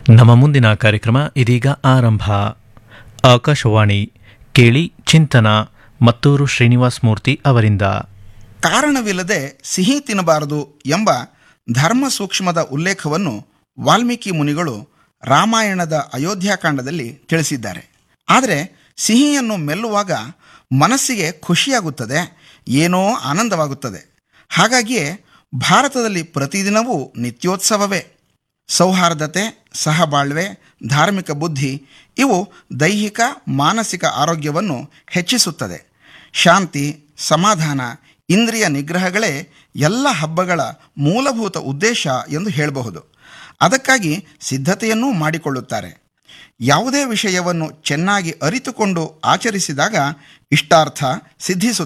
ನಮ್ಮ ಮುಂದಿನ ಕಾರ್ಯಕ್ರಮ ಇದೀಗ ಆರಂಭ ಆಕಾಶವಾಣಿ ಕೇಳಿ ಚಿಂತನ ಮತ್ತೂರು ಶ್ರೀನಿವಾಸ್ ಮೂರ್ತಿ ಅವರಿಂದ ಕಾರಣವಿಲ್ಲದೆ ಸಿಹಿ ತಿನ್ನಬಾರದು ಎಂಬ ಧರ್ಮ ಸೂಕ್ಷ್ಮದ ಉಲ್ಲೇಖವನ್ನು ವಾಲ್ಮೀಕಿ ಮುನಿಗಳು ರಾಮಾಯಣದ ಅಯೋಧ್ಯಾಕಾಂಡದಲ್ಲಿ ತಿಳಿಸಿದ್ದಾರೆ ಆದರೆ ಸಿಹಿಯನ್ನು ಮೆಲ್ಲುವಾಗ ಮನಸ್ಸಿಗೆ ಖುಷಿಯಾಗುತ್ತದೆ ಏನೋ ಆನಂದವಾಗುತ್ತದೆ ಹಾಗಾಗಿಯೇ ಭಾರತದಲ್ಲಿ ಪ್ರತಿದಿನವೂ ನಿತ್ಯೋತ್ಸವವೇ ಸೌಹಾರ್ದತೆ ಸಹಬಾಳ್ವೆ ಧಾರ್ಮಿಕ ಬುದ್ಧಿ ಇವು ದೈಹಿಕ ಮಾನಸಿಕ ಆರೋಗ್ಯವನ್ನು ಹೆಚ್ಚಿಸುತ್ತದೆ ಶಾಂತಿ ಸಮಾಧಾನ ಇಂದ್ರಿಯ ನಿಗ್ರಹಗಳೇ ಎಲ್ಲ ಹಬ್ಬಗಳ ಮೂಲಭೂತ ಉದ್ದೇಶ ಎಂದು ಹೇಳಬಹುದು ಅದಕ್ಕಾಗಿ ಸಿದ್ಧತೆಯನ್ನೂ ಮಾಡಿಕೊಳ್ಳುತ್ತಾರೆ ಯಾವುದೇ ವಿಷಯವನ್ನು ಚೆನ್ನಾಗಿ ಅರಿತುಕೊಂಡು ಆಚರಿಸಿದಾಗ ಇಷ್ಟಾರ್ಥ ಸಿದ್ಧಿಸುತ್ತದೆ